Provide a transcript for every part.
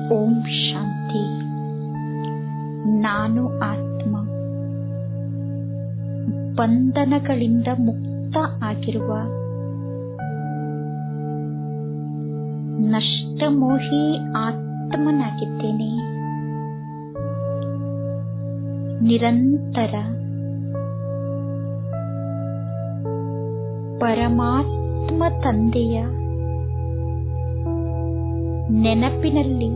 ಓಂ ಶಾಂತಿ ನಾನು ಆತ್ಮ ಬಂಧನಗಳಿಂದ ಮುಕ್ತ ಆಗಿರುವ ನಷ್ಟಮೋಹಿ ಆತ್ಮನಾಗಿದ್ದೇನೆ ನಿರಂತರ ಪರಮಾತ್ಮ ತಂದೆಯ ನೆನಪಿನಲ್ಲಿ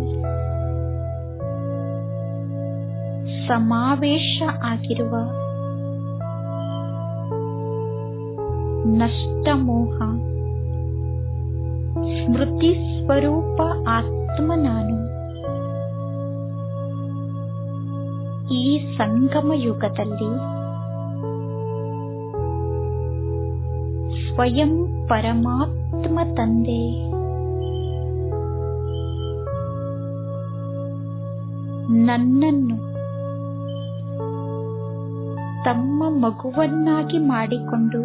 ಸಮಾವೇಶ ಆಗಿರುವ ನಷ್ಟಮೋಹ ಸ್ಮೃತಿ ಸ್ವರೂಪ ಆತ್ಮ ನಾನು ಈ ಸಂಗಮ ಯುಗದಲ್ಲಿ ಸ್ವಯಂ ಪರಮಾತ್ಮ ತಂದೆ ನನ್ನನ್ನು ತಮ್ಮ ಮಗುವನ್ನಾಗಿ ಮಾಡಿಕೊಂಡು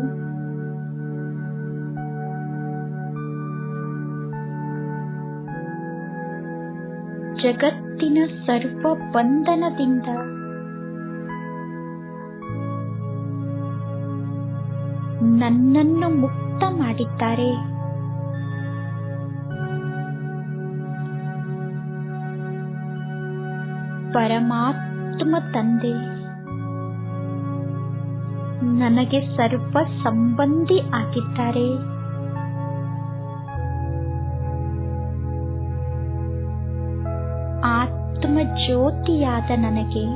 ಜಗತ್ತಿನ ಸರ್ವ ಬಂಧನದಿಂದ ನನ್ನನ್ನು ಮುಕ್ತ ಮಾಡಿದ್ದಾರೆ ಪರಮಾತ್ಮ ತಂದೆ ನನಗೆ ಸರ್ವ ಸಂಬಂಧಿ ಆಗಿದ್ದಾರೆ ಆತ್ಮ ಜ್ಯೋತಿಯಾದ ನನಗೆ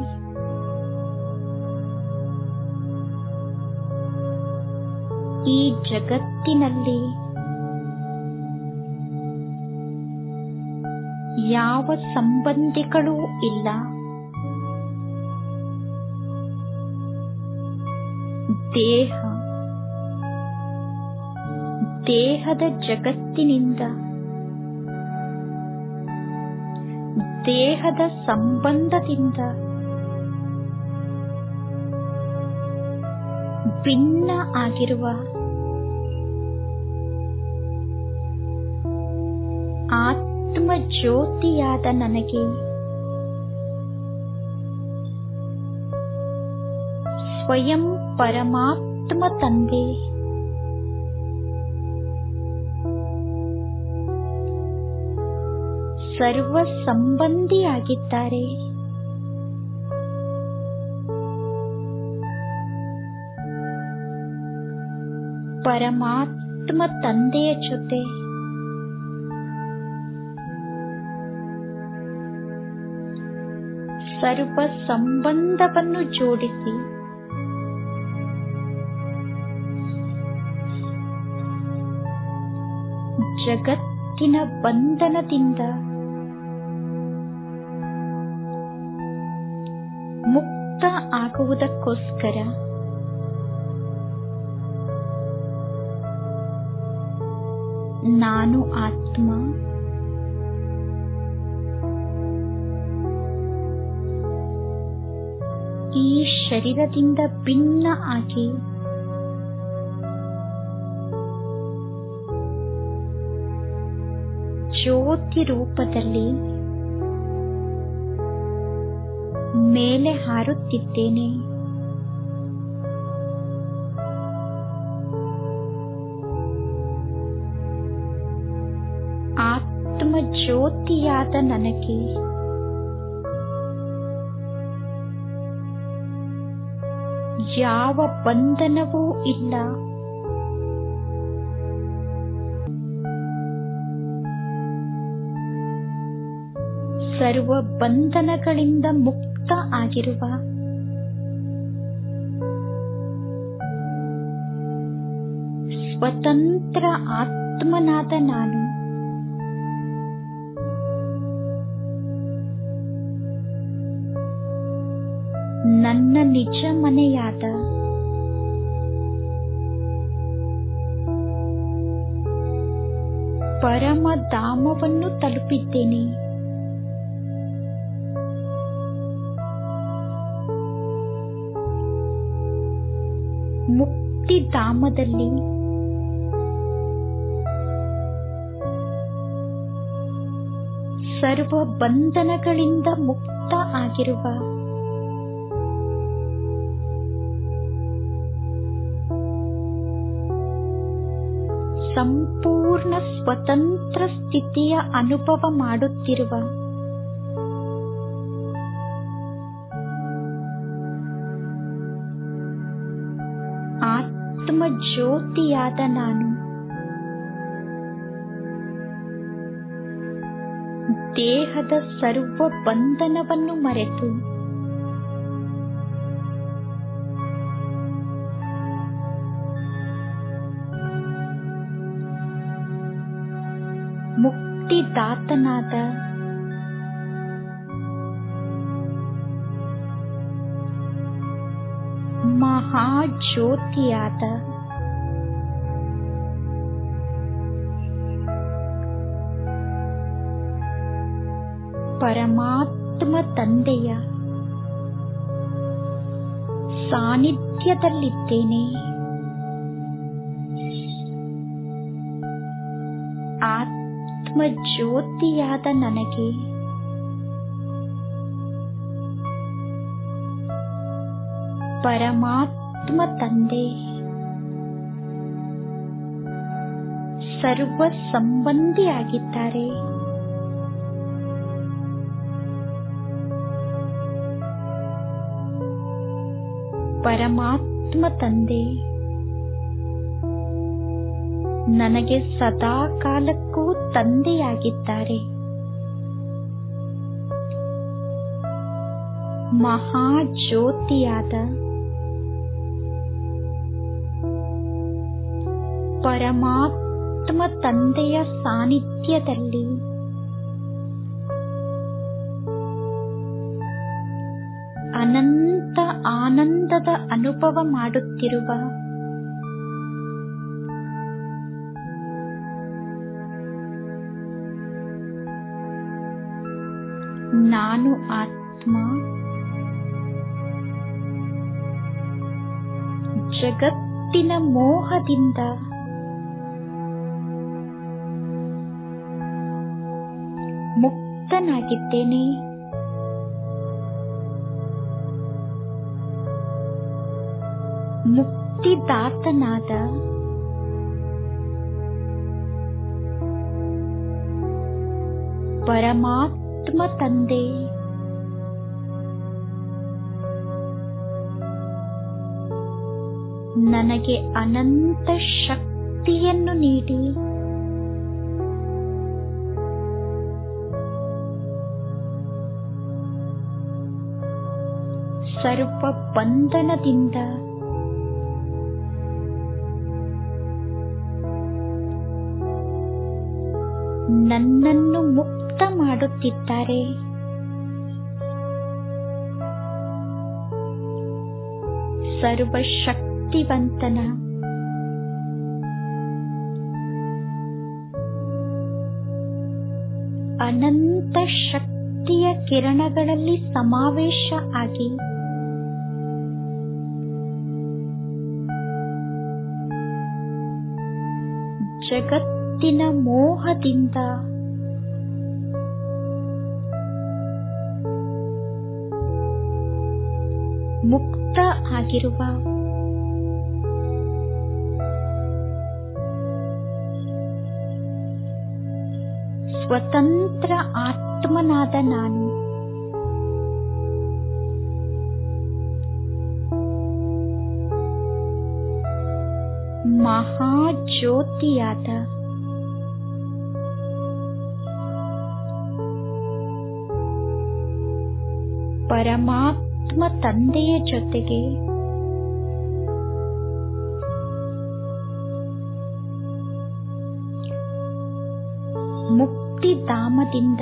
ಈ ಜಗತ್ತಿನಲ್ಲಿ ಯಾವ ಸಂಬಂಧಿಗಳೂ ಇಲ್ಲ ದೇಹ ದೇಹದ ಜಗತ್ತಿನಿಂದ ದೇಹದ ಸಂಬಂಧದಿಂದ ಭಿನ್ನ ಆಗಿರುವ ಆತ್ಮ ಜ್ಯೋತಿಯಾದ ನನಗೆ ಸ್ವಯಂ ಪರಮಾತ್ಮ ತಂದೆ ಸರ್ವ ಸಂಬಂಧಿಯಾಗಿದ್ದಾರೆ ಪರಮಾತ್ಮ ತಂದೆಯ ಜೊತೆ ಸರ್ವ ಸಂಬಂಧವನ್ನು ಜೋಡಿಸಿ ಜಗತ್ತಿನ ಬಂಧನದಿಂದ ಮುಕ್ತ ಆಗುವುದಕ್ಕೋಸ್ಕರ ನಾನು ಆತ್ಮ ಈ ಶರೀರದಿಂದ ಭಿನ್ನ ಆಗಿ ಜ್ಯೋತಿ ರೂಪದಲ್ಲಿ ಮೇಲೆ ಹಾರುತ್ತಿದ್ದೇನೆ ಆತ್ಮ ಜ್ಯೋತಿಯಾದ ನನಗೆ ಯಾವ ಬಂಧನವೂ ಇಲ್ಲ ಸರ್ವ ಬಂಧನಗಳಿಂದ ಮುಕ್ತ ಆಗಿರುವ ಸ್ವತಂತ್ರ ಆತ್ಮನಾದ ನಾನು ನನ್ನ ನಿಜ ಮನೆಯಾದ ಪರಮಧಾಮವನ್ನು ತಲುಪಿದ್ದೇನೆ ಮುಕ್ತಿಧಾಮದಲ್ಲಿ ಸರ್ವ ಬಂಧನಗಳಿಂದ ಮುಕ್ತ ಆಗಿರುವ ಸಂಪೂರ್ಣ ಸ್ವತಂತ್ರ ಸ್ಥಿತಿಯ ಅನುಭವ ಮಾಡುತ್ತಿರುವ ಆತ್ಮ ಜ್ಯೋತಿಯಾದ ನಾನು ದೇಹದ ಸರ್ವ ಬಂಧನವನ್ನು ಮರೆತು ಮುಕ್ತಿದಾತನಾದ ಮಹಾಜ್ಯೋತಿಯಾದ ಪರಮಾತ್ಮ ತಂದೆಯ ಸಾನ್ನಿಧ್ಯದಲ್ಲಿದ್ದೇನೆ ಆತ್ಮ ಜ್ಯೋತಿಯಾದ ನನಗೆ ಪರಮಾತ್ಮ ತಂದೆ ಸರ್ವ ಸಂಬಂಧಿಯಾಗಿದ್ದಾರೆ ಪರಮಾತ್ಮ ತಂದೆ ನನಗೆ ಸದಾ ಕಾಲಕ್ಕೂ ತಂದೆಯಾಗಿದ್ದಾರೆ ಮಹಾಜ್ಯೋತಿಯಾದ ಪರಮಾತ್ಮ ತಂದೆಯ ಸಾನ್ನಿಧ್ಯದಲ್ಲಿ ಅನಂತ ಆನಂದದ ಅನುಭವ ಮಾಡುತ್ತಿರುವ ನಾನು ಆತ್ಮ ಜಗತ್ತಿನ ಮೋಹದಿಂದ ಮುಕ್ತನಾಗಿದ್ದೇನೆ ಮುಕ್ತಿದಾತನಾದ ಪರಮಾತ್ಮ ತಂದೆ ನನಗೆ ಅನಂತ ಶಕ್ತಿಯನ್ನು ನೀಡಿ ಸರ್ವ ಬಂಧನದಿಂದ ನನ್ನನ್ನು ಮುಕ್ತ ಮಾಡುತ್ತಿದ್ದಾರೆ ಸರ್ವಶಕ್ತಿವಂತನ ಅನಂತ ಶಕ್ತಿಯ ಕಿರಣಗಳಲ್ಲಿ ಸಮಾವೇಶ ಆಗಿ ಜಗತ್ತಿನ ಮೋಹದಿಂದ ಮುಕ್ತ ಆಗಿರುವ ಸ್ವತಂತ್ರ ಆತ್ಮನಾದ ನಾನು ಮಹಾಜ್ಯೋತಿಯಾದ ಪರಮಾತ್ಮ ತಂದೆಯ ಜೊತೆಗೆ ಮುಕ್ತಿಧಾಮದಿಂದ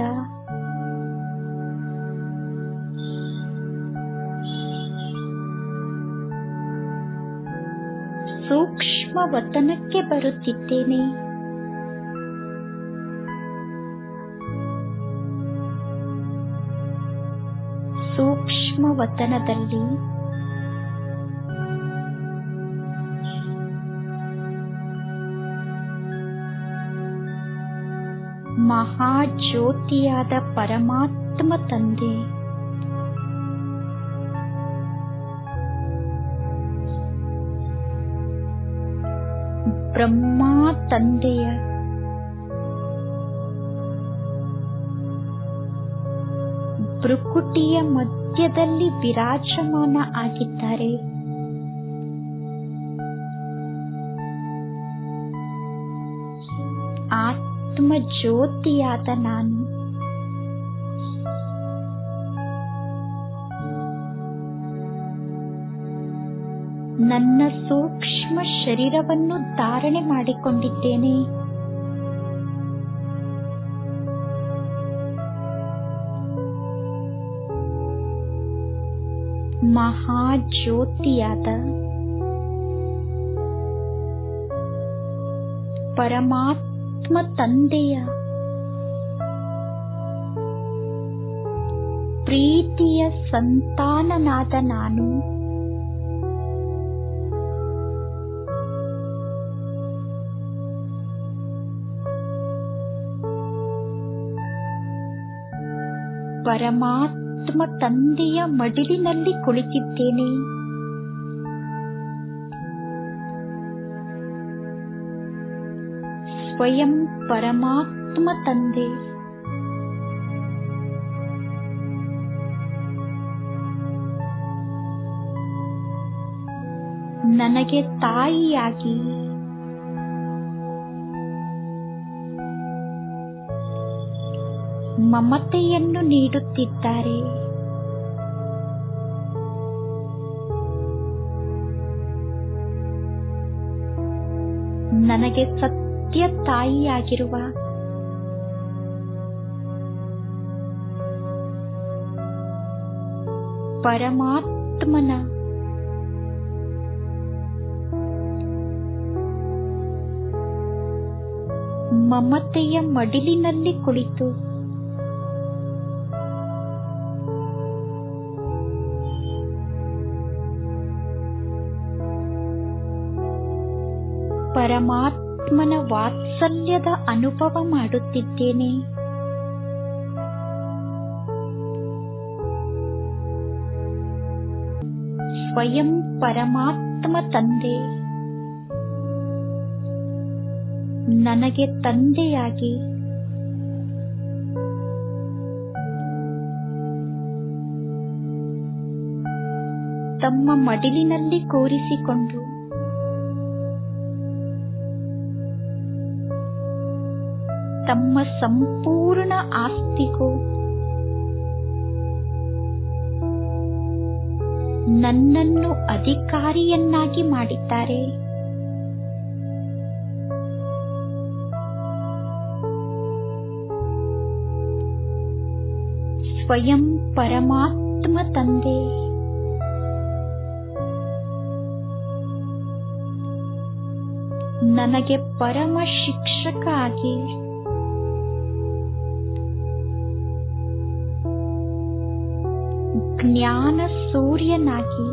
ಸೂಕ್ಷ್ಮ ವತನಕ್ಕೆ ಬರುತ್ತಿದ್ದೇನೆ ಸೂಕ್ಷ್ಮ ವತನದಲ್ಲಿ ಮಹಾಜ್ಯೋತಿಯಾದ ಪರಮಾತ್ಮ ತಂದೆ ಬ್ರಹ್ಮ ತಂದೆಯ ಭೃಕುಟಿಯ ಮಧ್ಯದಲ್ಲಿ ವಿರಾಜಮಾನ ಆಗಿದ್ದಾರೆ ಆತ್ಮ ಜ್ಯೋತಿಯಾದ ನಾನು ನನ್ನ ಸೂಕ್ಷ್ಮ ಶರೀರವನ್ನು ಧಾರಣೆ ಮಾಡಿಕೊಂಡಿದ್ದೇನೆ ಮಹಾಜ್ಯೋತಿಯಾದ ಪರಮಾತ್ಮ ತಂದೆಯ ಪ್ರೀತಿಯ ಸಂತಾನನಾದ ನಾನು ಪರಮಾತ್ಮ ತಂದೆಯ ಮಡಿಲಿನಲ್ಲಿ ಕುಳಿತಿದ್ದೇನೆ ಸ್ವಯಂ ಪರಮಾತ್ಮ ತಂದೆ ನನಗೆ ತಾಯಿಯಾಗಿ ಮಮತೆಯನ್ನು ನೀಡುತ್ತಿದ್ದಾರೆ ನನಗೆ ಸತ್ಯ ತಾಯಿಯಾಗಿರುವ ಪರಮಾತ್ಮನ ಮಮತೆಯ ಮಡಿಲಿನಲ್ಲಿ ಕುಳಿತು ಪರಮಾತ್ಮನ ವಾತ್ಸಲ್ಯದ ಅನುಭವ ಮಾಡುತ್ತಿದ್ದೇನೆ ಸ್ವಯಂ ಪರಮಾತ್ಮ ತಂದೆ ನನಗೆ ತಂದೆಯಾಗಿ ತಮ್ಮ ಮಡಿಲಿನಲ್ಲಿ ಕೂರಿಸಿಕೊಂಡು ತಮ್ಮ ಸಂಪೂರ್ಣ ಆಸ್ತಿಗೂ ನನ್ನನ್ನು ಅಧಿಕಾರಿಯನ್ನಾಗಿ ಮಾಡಿದ್ದಾರೆ ಸ್ವಯಂ ಪರಮಾತ್ಮ ತಂದೆ ನನಗೆ ಪರಮ ಶಿಕ್ಷಕ ಆಗಿ ಜ್ಞಾನ ಸೂರ್ಯನಾಗಿ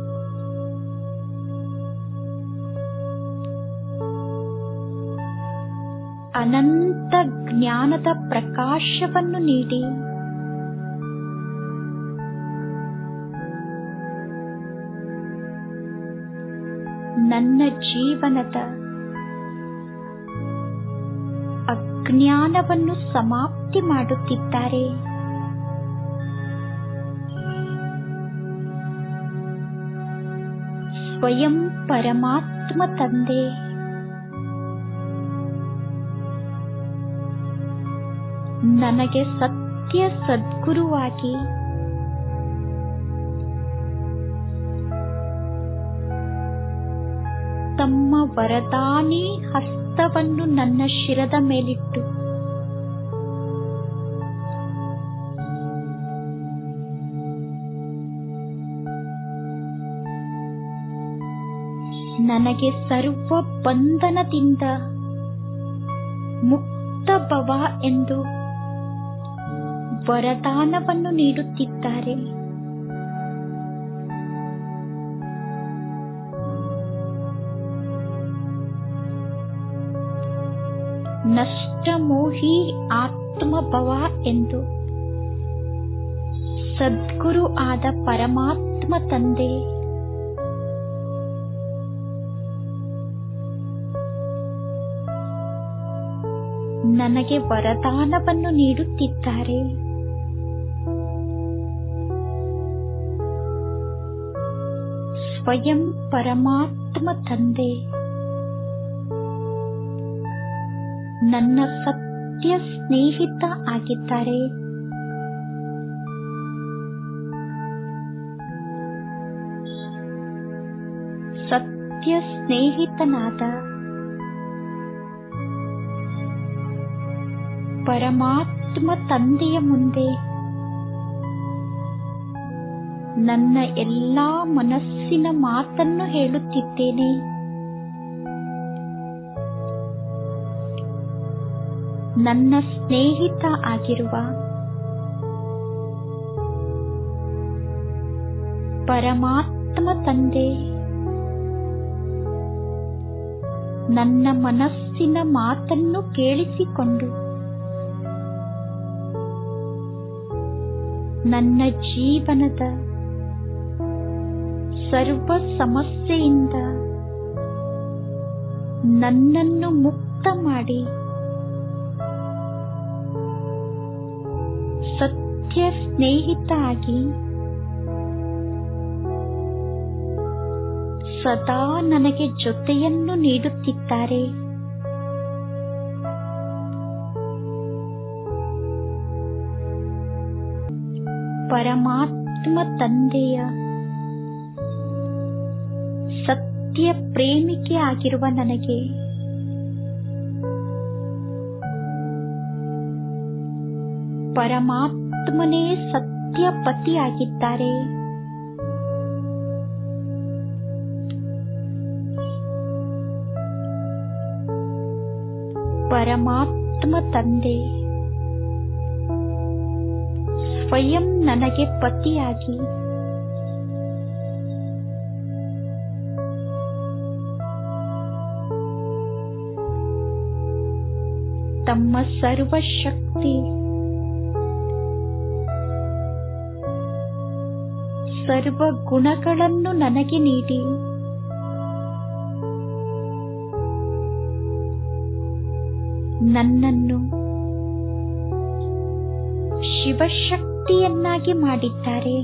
ಅನಂತ ಜ್ಞಾನದ ಪ್ರಕಾಶವನ್ನು ನೀಡಿ ನನ್ನ ಜೀವನದ ಅಜ್ಞಾನವನ್ನು ಸಮಾಪ್ತಿ ಮಾಡುತ್ತಿದ್ದಾರೆ ಸ್ವಯಂ ಪರಮಾತ್ಮ ತಂದೆ ನನಗೆ ಸತ್ಯ ಸದ್ಗುರುವಾಗಿ ತಮ್ಮ ವರದಾನಿ ಹಸ್ತವನ್ನು ನನ್ನ ಶಿರದ ಮೇಲಿಟ್ಟು ನನಗೆ ಸರ್ವ ಬಂಧನದಿಂದ ಮುಕ್ತ ಭವ ಎಂದು ವರದಾನವನ್ನು ನೀಡುತ್ತಿದ್ದಾರೆ ನಷ್ಟಮೋಹಿ ಆತ್ಮಭವ ಎಂದು ಸದ್ಗುರು ಆದ ಪರಮಾತ್ಮ ತಂದೆ ನನಗೆ ವರದಾನವನ್ನು ನೀಡುತ್ತಿದ್ದಾರೆ ಸ್ವಯಂ ಪರಮಾತ್ಮ ತಂದೆ ನನ್ನ ಸತ್ಯ ಸ್ನೇಹಿತ ಆಗಿದ್ದಾರೆ ಸತ್ಯ ಸ್ನೇಹಿತನಾದ ಪರಮಾತ್ಮ ತಂದೆಯ ಮುಂದೆ ನನ್ನ ಎಲ್ಲಾ ಮನಸ್ಸಿನ ಮಾತನ್ನು ಹೇಳುತ್ತಿದ್ದೇನೆ ನನ್ನ ಸ್ನೇಹಿತ ಆಗಿರುವ ಪರಮಾತ್ಮ ತಂದೆ ನನ್ನ ಮನಸ್ಸಿನ ಮಾತನ್ನು ಕೇಳಿಸಿಕೊಂಡು ನನ್ನ ಜೀವನದ ಸರ್ವ ಸಮಸ್ಯೆಯಿಂದ ನನ್ನನ್ನು ಮುಕ್ತ ಮಾಡಿ ಸತ್ಯ ಸ್ನೇಹಿತ ಆಗಿ ಸದಾ ನನಗೆ ಜೊತೆಯನ್ನು ನೀಡುತ್ತಿದ್ದಾರೆ ಪರಮಾತ್ಮ ತಂದೆಯ ಸತ್ಯ ಪ್ರೇಮಿಕೆ ಆಗಿರುವ ನನಗೆ ಪರಮಾತ್ಮನೇ ಸತ್ಯ ಪತಿಯಾಗಿದ್ದಾರೆ ಪರಮಾತ್ಮ ತಂದೆ ಸ್ವಯಂ ನನಗೆ ಪತಿಯಾಗಿ ತಮ್ಮ ಸರ್ವಶಕ್ತಿ ಸರ್ವ ಗುಣಗಳನ್ನು ನನಗೆ ನೀಡಿ ನನ್ನನ್ನು ಶಿವಶಕ್ತಿಯನ್ನಾಗಿ ಮಾಡಿದ್ದಾರೆ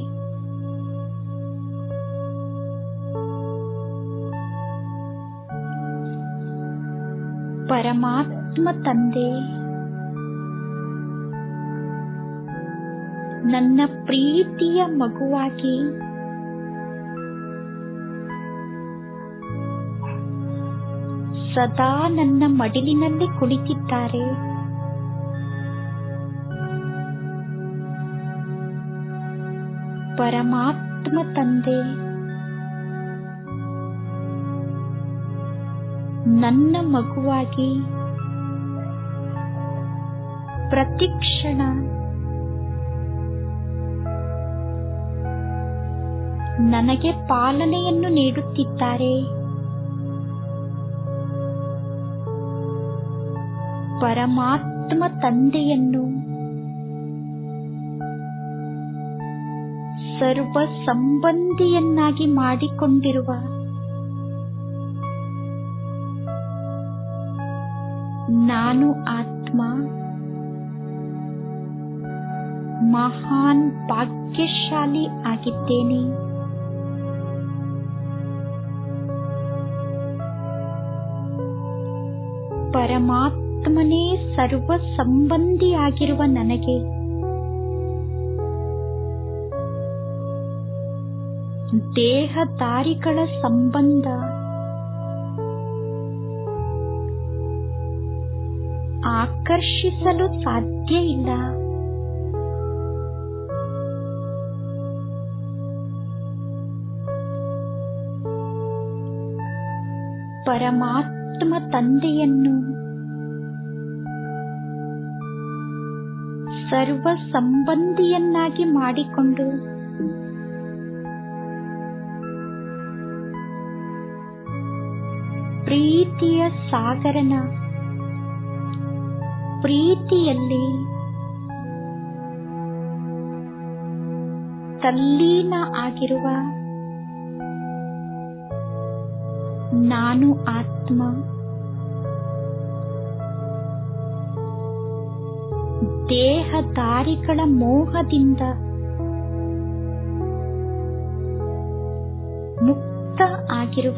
ಪರಮಾತ್ಮ ತಂದೆ ನನ್ನ ಪ್ರೀತಿಯ ಮಗುವಾಗಿ ಸದಾ ನನ್ನ ಮಡಿಲಿನಲ್ಲಿ ಕುಳಿತಿದ್ದಾರೆ ಪರಮಾತ್ಮ ತಂದೆ ನನ್ನ ಮಗುವಾಗಿ ಪ್ರತಿಕ್ಷಣ ನನಗೆ ಪಾಲನೆಯನ್ನು ನೀಡುತ್ತಿದ್ದಾರೆ ಪರಮಾತ್ಮ ತಂದೆಯನ್ನು ಸರ್ವ ಸಂಬಂಧಿಯನ್ನಾಗಿ ಮಾಡಿಕೊಂಡಿರುವ ನಾನು ಆತ್ಮ ಮಹಾನ್ ಭಾಗ್ಯಶಾಲಿ ಆಗಿದ್ದೇನೆ ಪರಮಾತ್ಮನೇ ಸರ್ವ ಸಂಬಂಧಿಯಾಗಿರುವ ನನಗೆ ದೇಹದಾರಿಗಳ ಸಂಬಂಧ ಆಕರ್ಷಿಸಲು ಸಾಧ್ಯ ಇಲ್ಲ ಪರಮಾತ್ಮ ತಂದೆಯನ್ನು ಸರ್ವ ಸಂಬಂಧಿಯನ್ನಾಗಿ ಮಾಡಿಕೊಂಡು ಪ್ರೀತಿಯ ಸಾಗರನ ಪ್ರೀತಿಯಲ್ಲಿ ತಲ್ಲೀನ ಆಗಿರುವ ನಾನು ಆತ್ಮ ದೇಹದಾರಿಗಳ ಮೋಹದಿಂದ ಮುಕ್ತ ಆಗಿರುವ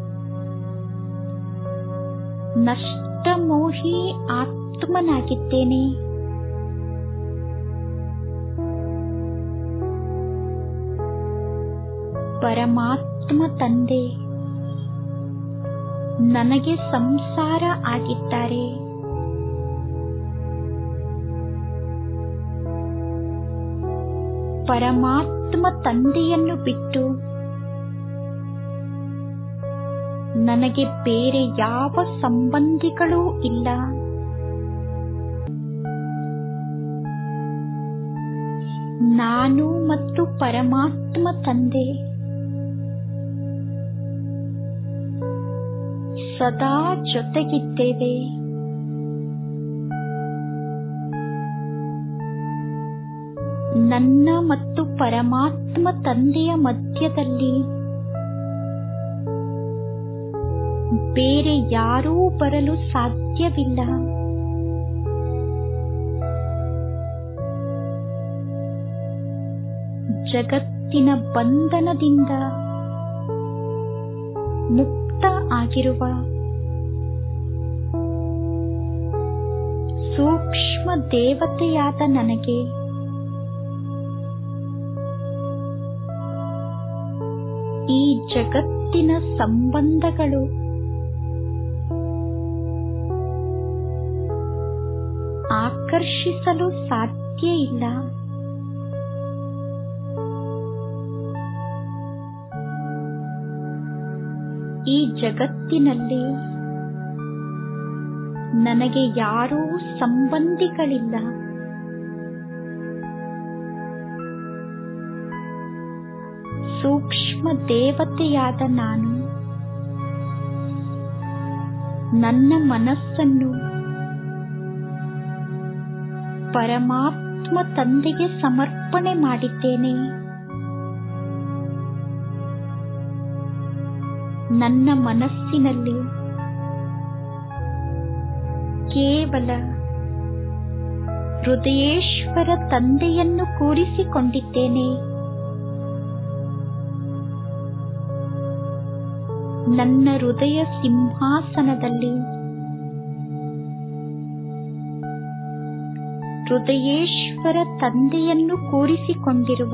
ನಷ್ಟಮೋಹಿ ಆತ್ಮನಾಗಿದ್ದೇನೆ ಪರಮಾತ್ಮ ತಂದೆ ನನಗೆ ಸಂಸಾರ ಆಗಿದ್ದಾರೆ ಪರಮಾತ್ಮ ತಂದೆಯನ್ನು ಬಿಟ್ಟು ನನಗೆ ಬೇರೆ ಯಾವ ಸಂಬಂಧಿಗಳೂ ಇಲ್ಲ ನಾನು ಮತ್ತು ಪರಮಾತ್ಮ ತಂದೆ ಸದಾ ಜೊತೆಗಿದ್ದೇವೆ ನನ್ನ ಮತ್ತು ಪರಮಾತ್ಮ ತಂದೆಯ ಮಧ್ಯದಲ್ಲಿ ಬೇರೆ ಯಾರೂ ಬರಲು ಸಾಧ್ಯವಿಲ್ಲ ಜಗತ್ತಿನ ಬಂಧನದಿಂದ ಮುಕ್ತ ಆಗಿರುವ ಸೂಕ್ಷ್ಮ ದೇವತೆಯಾದ ನನಗೆ ಈ ಜಗತ್ತಿನ ಸಂಬಂಧಗಳು ಆಕರ್ಷಿಸಲು ಸಾಧ್ಯ ಇಲ್ಲ ಈ ಜಗತ್ತಿನಲ್ಲಿ ನನಗೆ ಯಾರೂ ಸಂಬಂಧಿಗಳಿಲ್ಲ ಸೂಕ್ಷ್ಮ ದೇವತೆಯಾದ ನಾನು ನನ್ನ ಮನಸ್ಸನ್ನು ಪರಮಾತ್ಮ ತಂದೆಗೆ ಸಮರ್ಪಣೆ ಮಾಡಿದ್ದೇನೆ ನನ್ನ ಮನಸ್ಸಿನಲ್ಲಿ ಕೇವಲ ಹೃದಯೇಶ್ವರ ತಂದೆಯನ್ನು ಕೂರಿಸಿಕೊಂಡಿದ್ದೇನೆ ನನ್ನ ಹೃದಯ ಸಿಂಹಾಸನದಲ್ಲಿ ಹೃದಯೇಶ್ವರ ತಂದೆಯನ್ನು ಕೂರಿಸಿಕೊಂಡಿರುವ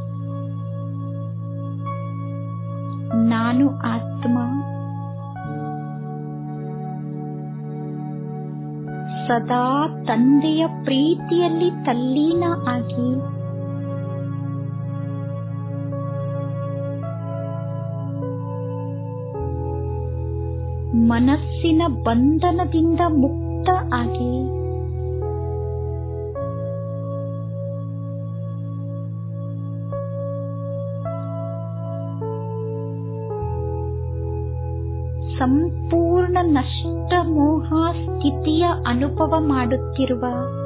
ನಾನು ಆತ್ಮ ಸದಾ ತಂದೆಯ ಪ್ರೀತಿಯಲ್ಲಿ ತಲ್ಲೀನ ಆಗಿ ಮನಸ್ಸಿನ ಬಂಧನದಿಂದ ಮುಕ್ತ ಆಗಿ ಸಂಪೂರ್ಣ ನಷ್ಟ ಮೋಹ ಸ್ಥಿತಿಯ ಅನುಭವ ಮಾಡುತ್ತಿರುವ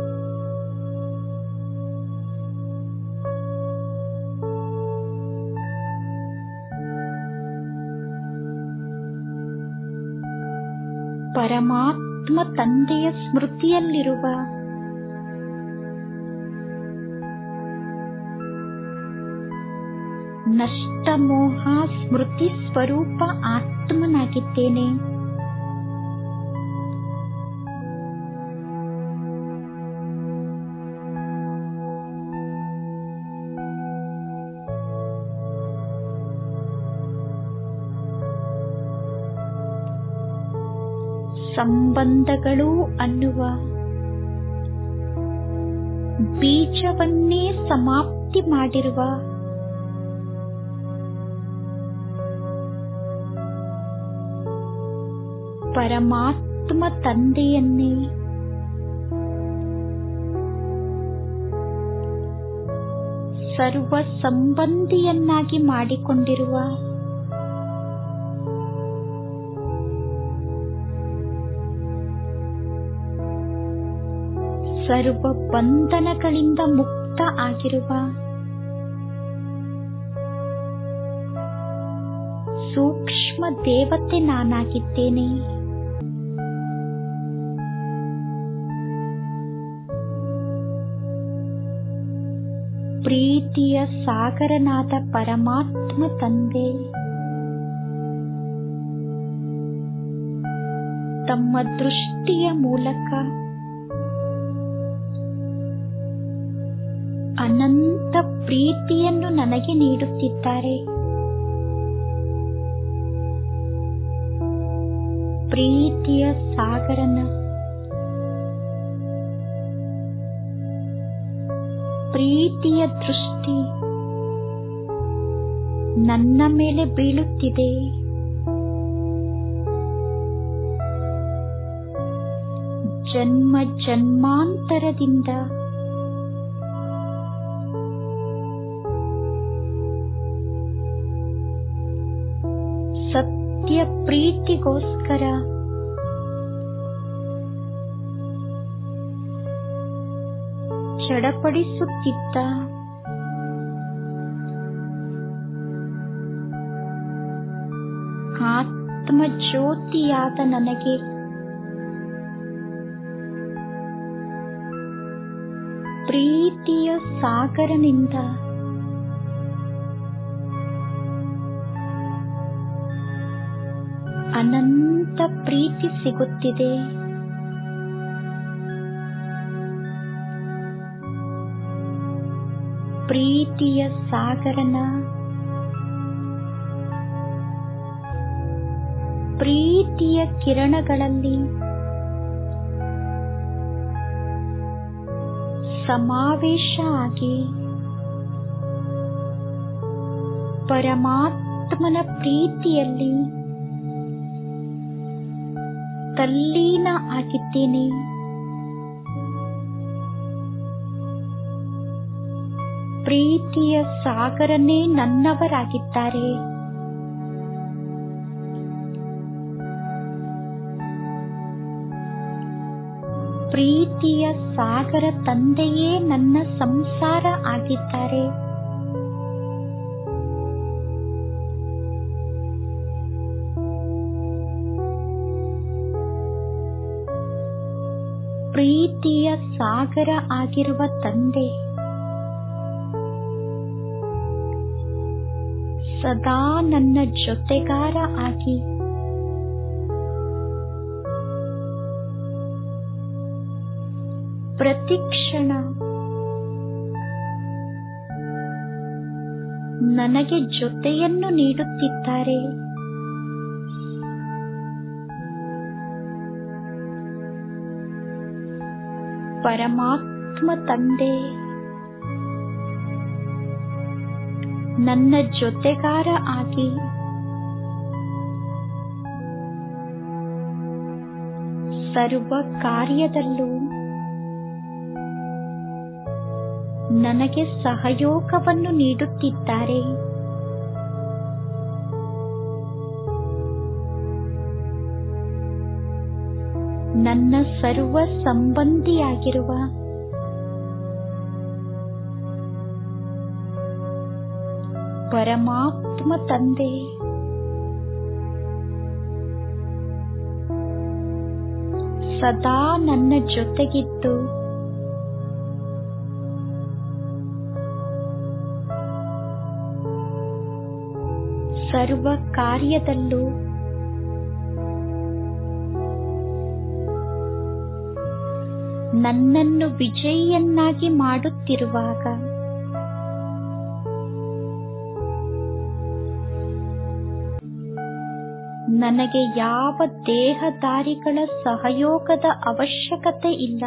ಪರಮಾತ್ಮ ತಂದೆಯ ಸ್ಮೃತಿಯಲ್ಲಿರುವ ನಷ್ಟಮೋಹ ಸ್ಮೃತಿ ಸ್ವರೂಪ ಆತ್ಮನಾಗಿದ್ದೇನೆ ಸಂಬಂಧಗಳು ಅನ್ನುವ ಬೀಜವನ್ನೇ ಸಮಾಪ್ತಿ ಮಾಡಿರುವ ಪರಮಾತ್ಮ ತಂದೆಯನ್ನೇ ಸರ್ವ ಸಂಬಂಧಿಯನ್ನಾಗಿ ಮಾಡಿಕೊಂಡಿರುವ ಸರ್ವ ಬಂಧನಗಳಿಂದ ಮುಕ್ತ ಆಗಿರುವ ಸೂಕ್ಷ್ಮ ದೇವತೆ ನಾನಾಗಿದ್ದೇನೆ ಪ್ರೀತಿಯ ಸಾಗರನಾದ ಪರಮಾತ್ಮ ತಂದೆ ತಮ್ಮ ದೃಷ್ಟಿಯ ಮೂಲಕ ಅನಂತ ಪ್ರೀತಿಯನ್ನು ನನಗೆ ನೀಡುತ್ತಿದ್ದಾರೆ ಪ್ರೀತಿಯ ಸಾಗರನ ಪ್ರೀತಿಯ ದೃಷ್ಟಿ ನನ್ನ ಮೇಲೆ ಬೀಳುತ್ತಿದೆ ಜನ್ಮ ಜನ್ಮಾಂತರದಿಂದ ಸತ್ಯ ಪ್ರೀತಿಗೋಸ್ಕರ ಚಡಪಡಿಸುತ್ತಿದ್ದ ಆತ್ಮ ಜ್ಯೋತಿಯಾದ ನನಗೆ ಪ್ರೀತಿಯ ಸಾಗರನಿಂದ ಅನಂತ ಪ್ರೀತಿ ಸಿಗುತ್ತಿದೆ ಪ್ರೀತಿಯ ಸಾಗರನ ಪ್ರೀತಿಯ ಕಿರಣಗಳಲ್ಲಿ ಸಮಾವೇಶ ಆಗಿ ಪರಮಾತ್ಮನ ಪ್ರೀತಿಯಲ್ಲಿ ತಲ್ಲೀನ ಆಗಿದ್ದೇನೆ ಪ್ರೀತಿಯ ಸಾಗರನೇ ನನ್ನವರಾಗಿದ್ದಾರೆ ಪ್ರೀತಿಯ ಸಾಗರ ತಂದೆಯೇ ನನ್ನ ಸಂಸಾರ ಆಗಿದ್ದಾರೆ ಪ್ರೀತಿಯ ಸಾಗರ ಆಗಿರುವ ತಂದೆ ಸದಾ ನನ್ನ ಜೊತೆಗಾರ ಆಗಿ ಪ್ರತಿಕ್ಷಣ ನನಗೆ ಜೊತೆಯನ್ನು ನೀಡುತ್ತಿದ್ದಾರೆ ಪರಮಾತ್ಮ ತಂದೆ ನನ್ನ ಜೊತೆಗಾರ ಆಗಿ ಸರ್ವ ಕಾರ್ಯದಲ್ಲೂ ನನಗೆ ಸಹಯೋಗವನ್ನು ನೀಡುತ್ತಿದ್ದಾರೆ ನನ್ನ ಸರ್ವ ಸಂಬಂಧಿಯಾಗಿರುವ ಪರಮಾತ್ಮ ತಂದೆ ಸದಾ ನನ್ನ ಜೊತೆಗಿದ್ದು ಸರ್ವ ಕಾರ್ಯದಲ್ಲೂ ನನ್ನನ್ನು ವಿಜಯಿಯನ್ನಾಗಿ ಮಾಡುತ್ತಿರುವಾಗ ನನಗೆ ಯಾವ ದೇಹದಾರಿಗಳ ಸಹಯೋಗದ ಅವಶ್ಯಕತೆ ಇಲ್ಲ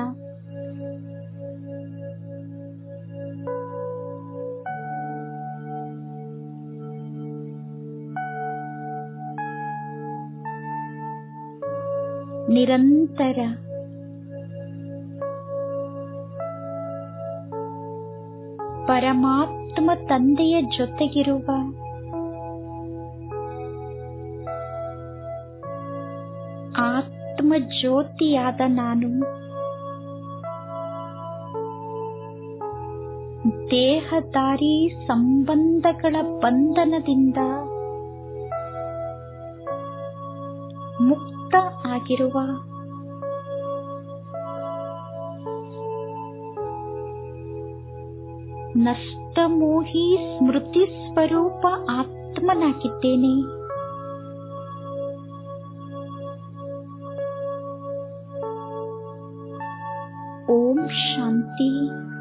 ನಿರಂತರ ಪರಮಾತ್ಮ ತಂದೆಯ ಜೊತೆಗಿರುವ ಆತ್ಮ ಜ್ಯೋತಿಯಾದ ನಾನು ದೇಹದಾರಿ ಸಂಬಂಧಗಳ ಬಂಧನದಿಂದ ಮುಕ್ತ ಆಗಿರುವ ನಷ್ಟಮೋಹಿ ಸ್ಮೃತಿ ಸ್ವರೂಪ ಆತ್ಮನಾಗಿದ್ದೇನೆ ಓಂ ಶಾಂತಿ